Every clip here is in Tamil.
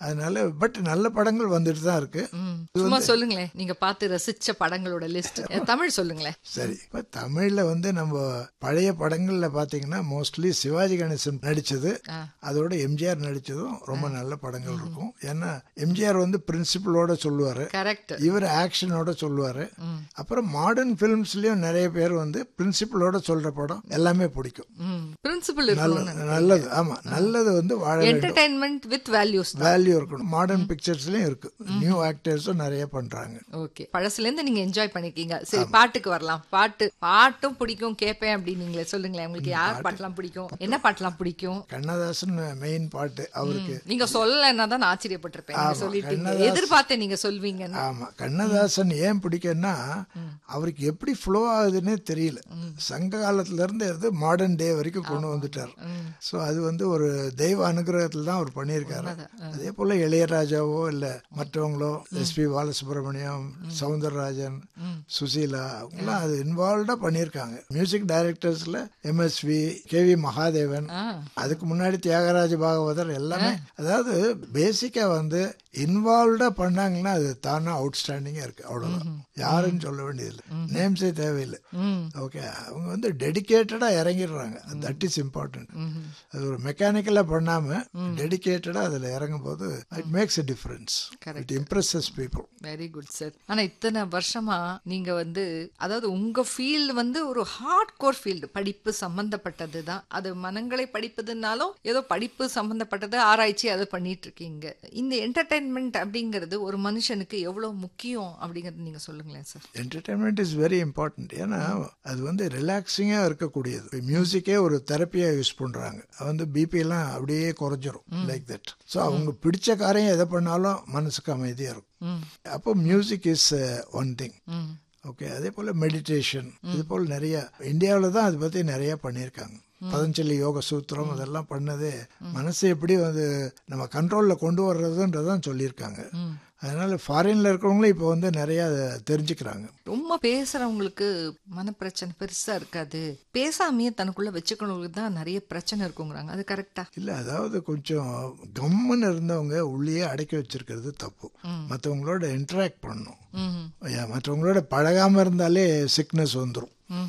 அதனால பட் நல்ல படங்கள் வந்துட்டு தான் இருக்கு ம். சும்மா சொல்லுங்களேன் நீங்க பார்த்து ரசிச்ச படங்களோட லிஸ்ட் தமிழ் சொல்லுங்களேன் சரி இப்போ தமிழில் வந்து நம்ம பழைய படங்களில் பார்த்தீங்கன்னா மோஸ்ட்லி சிவாஜி கணேசன் நடிச்சது ஆ. அதோட எம்ஜிஆர் நடிச்சதும் ரொம்ப நல்ல படங்கள் இருக்கும் ஏன்னா எம்ஜிஆர் வந்து பிரின்சிபலோட சொல்லுவார் கரெக்ட் இவர் ஆக்ஷனோட சொல்லுவார் அப்புறம் மாடர்ன் ஃபிலிம்ஸ்லயும் நிறைய பேர் வந்து பிரின்சிபலோட சொல்ற படம் எல்லாமே பிடிக்கும் பிரின்சிபல் இருக்கணும் நல்லது ஆமா நல்லது வந்து வாழ வேண்டும் என்டர்டைன்மெண்ட் வித் வேல்யூஸ் வேல்யூ இருக்கணும் மாடர்ன் பிக்சர்ஸ்லயும் இருக்கு நியூ ஆக்டர்ஸும் நிறைய பண்றாங்க ஓகே பழசுல இருந்து நீங்க என்ஜாய் பண்ணிருக்கீங்க சரி பாட்டுக்கு வரலாம் பாட்டு பாட்டும் பிடிக்கும் கேட்பேன் அப்படின்னு நீங்களே சொல்லுங்களேன் உங்களுக்கு யார் பாட்டெல்லாம் பிடிக்கும் என்ன பாட்டெல்லாம் பிடிக்கும் கண்ணதாசன் மெயின் பாட்டு அவருக்கு நீங்க சொல்லலைன்னா தான் நான் ஆச்சரியப்பட்டிருப்பேன் நீங்க சொல்லிட்டீங்க எதிர்பார்த்தேன் நீங்க சொல்வீங்கன்னு ஆமா கண்ணதாசன் ஏன் பிடிக்கும்னா அவருக்கு எப்படி ஃப்ளோ ஆகுதுன்னே தெரியல சங்க காலத்துல இருந்து எடுத்து மாடர்ன் டே வரைக்கும் கொண்டு வந்துட்டார் ஸோ அது வந்து ஒரு தெய்வ அனுகிரகத்தில் தான் அவர் பண்ணியிருக்காரு அதே போல இளையராஜாவோ இல்ல மற்றவங்களோ எஸ்பி பாலசுப்ரமணியம் சவுந்தரராஜன் சுசீலா அவங்களாம் அது இன்வால்வ்டா பண்ணியிருக்காங்க மியூசிக் டைரக்டர்ஸ்ல எம்எஸ்வி கேவி மகாதேவன் ஆ. அதுக்கு முன்னாடி தியாகராஜ பாகவதர் எல்லாமே அதாவது பேசிக்கா வந்து இன்வால்வ்டா பண்ணாங்கன்னா அது தானா அவுட்ஸ்டாண்டிங்கா இருக்கு அவ்வளவுதான் யாருன்னு சொல்ல வேண்டியதில்லை நேம்ஸே தேவையில்லை ஓகே அவங்க வந்து டெடிகேட்டடா இறங்கிடுறாங்க தட் இஸ் இம்பார்ட்டன்ட் அது ஒரு மெக்கானிக்கலா பண்ணாம டெடிகேட்டடா அதுல இறங்கும் போது it makes a difference it impresses people very good sir ஆனா இத்தனை வருஷமா நீங்க வந்து அதாவது உங்க ஃபீல்டு வந்து ஒரு ஹார்ட் கோர் ஃபீல்டு படிப்பு சம்பந்தப்பட்டது தான் அது மனங்களை படிப்பதுனாலும் ஏதோ படிப்பு சம்பந்தப்பட்டது ஆராய்ச்சி அதை பண்ணிட்டு இருக்கீங்க இந்த என்டர்டைன்மெண்ட் அப்படிங்கிறது ஒரு மனுஷனுக்கு எவ்வளவு முக்கியம் அப்படிங்கறது நீங்க சொல்லுங்களேன் sir entertainment is very important ஏன்னா அது வந்து ரிலாக்ஸிங்காக இருக்கக்கூடியது மியூசிக்கே ஒரு தெரப்பியாக யூஸ் பண்ணுறாங்க வந்து பிபி எல்லாம் அப்படியே குறைஞ்சிரும் லைக் தட் ஸோ அவங்க பிடிச்ச காரியம் எதை பண்ணாலும் மனசுக்கு அமைதியாக இருக்கும் அப்போ music is one thing okay அதே போல் மெடிடேஷன் இது போல் நிறைய இந்தியாவில் தான் அதை பற்றி நிறைய பண்ணியிருக்காங்க பதஞ்சலி யோக சூத்திரம் அதெல்லாம் பண்ணதே மனசை எப்படி வந்து நம்ம கண்ட்ரோலில் கொண்டு வர்றதுன்றதான் சொல்லியிருக்காங்க அதனால ஃபாரின்ல இருக்கிறவங்களும் இப்போ வந்து நிறைய அதை தெரிஞ்சுக்கிறாங்க ரொம்ப பேசுறவங்களுக்கு மனப்பிரச்சனை பெருசா இருக்காது பேசாமையே தனக்குள்ள வச்சுக்கணுங்களுக்கு தான் நிறைய பிரச்சனை இருக்குங்கிறாங்க அது கரெக்டா இல்ல அதாவது கொஞ்சம் கம்முன்னு இருந்தவங்க உள்ளேயே அடக்கி வச்சிருக்கிறது தப்பு மற்றவங்களோட இன்டராக்ட் பண்ணணும் ம் ஐயா, மற்றவங்களோட பழகாம இருந்தாலே சிக்னஸ் வந்துடும்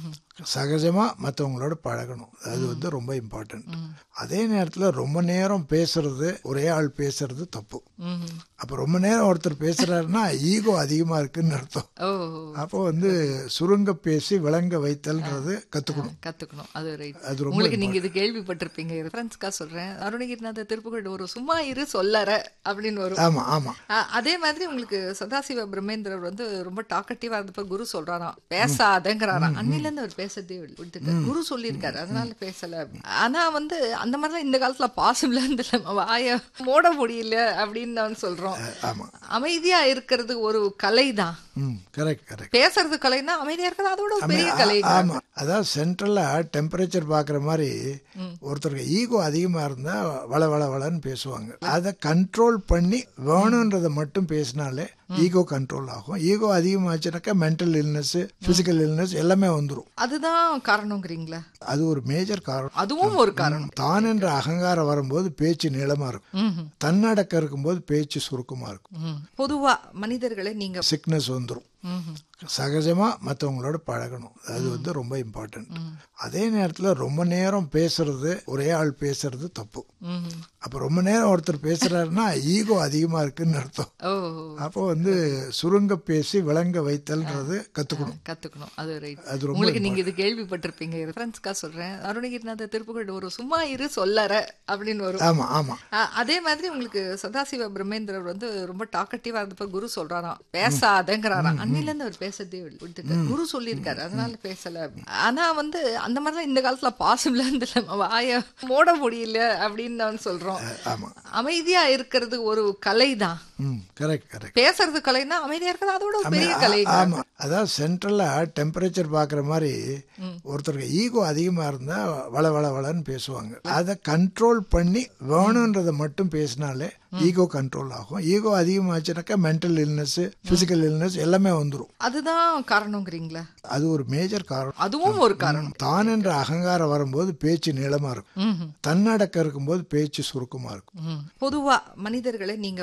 சகஜமா மற்றவங்களோட பழகணும் அது வந்து ரொம்ப இம்பார்ட்டன்ட் அதே நேரத்துல ரொம்ப நேரம் பேசுறது ஒரே ஆள் பேசுறது தப்பு ம் அப்ப ரொம்ப நேரம் ஒருத்தர் பேசுறாருன்னா ஈகோ அதிகமா இருக்குன்னு அர்த்தம் ஓ அப்போ வந்து சுருங்க பேசி விளங்க வைத்தல்ன்றது கத்துக்கணும் கத்துக்கணும் அது ரைட் அது ரொம்ப உங்களுக்கு நீங்க இது கேள்விப்பட்டிருப்பீங்க ரெஃபரன்ஸ்க்கா சொல்றேன் அருணகிரிநாத திருப்புகழ் ஒரு சும்மா இரு சொல்லற அப்படின்னு வரும் ஆமா ஆமா அ- அதே மாதிரி உங்களுக்கு சதாசிவ பிரம்மேந்திரர் வந்து ரொம்ப டாக்கட்டிவா இருந்தப்ப குரு சொல்றாராம் பேசாதங்கிறாராம் அன்னில இருந்து அவர் பேசுறதே விட்டுட்டார் குரு சொல்லியிருக்காரு அதனால பேசல அப்படின்னு. ஆனா வந்து அந்த மாதிரிலாம் இந்த காலத்துல பாசிபிளா இருந்தல வாய மூட முடியல அப்படின்னு நான் சொல்றோம் ஆமா அமைதியா இருக்கிறது ஒரு கலை தான் ம் கரெக்ட் கரெக்ட் பேசுறது கலைன்னா அமைதியா இருக்கிறது அதோட ஒரு பெரிய கலை ஆமா அதாவது சென்ட்ரல்ல டெம்பரேச்சர் பாக்குற மாதிரி ஒருத்தருக்கு ஈகோ அதிகமா இருந்தா வள வள வளன்னு பேசுவாங்க அதை கண்ட்ரோல் பண்ணி வேணுன்றதை மட்டும் பேசினாலே ஈகோ கண்ட்ரோல் ஆகும் ஈகோ அதிகமாச்சுனாக்கா மென்டல் இல்னஸ் பிசிக்கல் இல்னஸ் எல்லாமே வந்துடும் அதுதான் காரணங்கிறீங்களா அது ஒரு மேஜர் காரணம் அதுவும் ஒரு காரணம் தான் என்ற அகங்காரம் வரும்போது பேச்சு நீளமா இருக்கும் ம்ஹும். தன்னடக்கம் இருக்கும்போது பேச்சு சுருக்கமா இருக்கும் ம். பொதுவா மனிதர்களை நீங்க சிக்னஸ் வந்துடும் ம்ஹும். சகஜமா மற்றவங்களோட பழகணும் அது வந்து ரொம்ப இம்பார்ட்டன்ட் அதே நேரத்துல ரொம்ப நேரம் பேசுறது ஒரே ஆள் பேசுறது தப்பு ம்ஹும். அப்ப ரொம்ப நேரம் ஒருத்தர் பேசுறாருன்னா ஈகோ அதிகமா இருக்குன்னு அர்த்தம் ஓ அப்போ வந்து சுருங்க பேசி விளங்க வைத்தல்ன்றது கத்துக்கணும் கத்துக்கணும் அது ரைட் அது ரொம்ப உங்களுக்கு நீங்க இது கேள்விப்பட்டிருப்பீங்க ரெஃபரன்ஸ்க்கா சொல்றேன் அருணகிரிநாத திருப்புகழ் ஒரு சும்மா இரு சொல்லற அப்படின்னு வரும் ஆமா ஆமா அ- அதே மாதிரி உங்களுக்கு சதாசிவ பிரம்மேந்திரர் வந்து ரொம்ப டாக்கட்டிவா இருந்தப்ப குரு சொல்றாராம் பேசாதங்கிறாராம் அன்னில இருந்து அவர் பேசுறதே விட்டுட்டார் குரு சொல்லியிருக்காரு அதனால பேசல அப்படின்னு. ஆனா வந்து அந்த மாதிரிலாம் இந்த காலத்துல பாசிபிளா இருந்தல வாய மூட முடியல அப்படின்னு நான் சொல்றோம் ஆமா அமைதியா இருக்கிறது ஒரு கலை தான் ம் கரெக்ட் கரெக்ட் பேசுறது கலைன்னா அமைதியா இருக்கிறது அதோட ஒரு பெரிய கலை ஆமா அதாவது சென்ட்ரல்ல டெம்பரேச்சர் பாக்குற மாதிரி ஒருத்தருக்கு ஈகோ அதிகமா இருந்தா வள வள வளன்னு பேசுவாங்க அதை கண்ட்ரோல் பண்ணி வேணுன்றதை மட்டும் பேசினாலே ஈகோ கண்ட்ரோல் ஆகும் ஈகோ அதிகமாச்சுனாக்கா மென்டல் இல்னஸ் பிசிக்கல் இல்னஸ் எல்லாமே வந்துடும் அதுதான் காரணங்கிறீங்களா அது ஒரு மேஜர் காரணம் அதுவும் ஒரு காரணம் தான் என்ற அகங்காரம் வரும்போது பேச்சு நீளமா இருக்கும் ம்ஹும். தன்னடக்கம் இருக்கும்போது பேச்சு சுருக்கமா இருக்கும் ம். பொதுவா மனிதர்களை நீங்க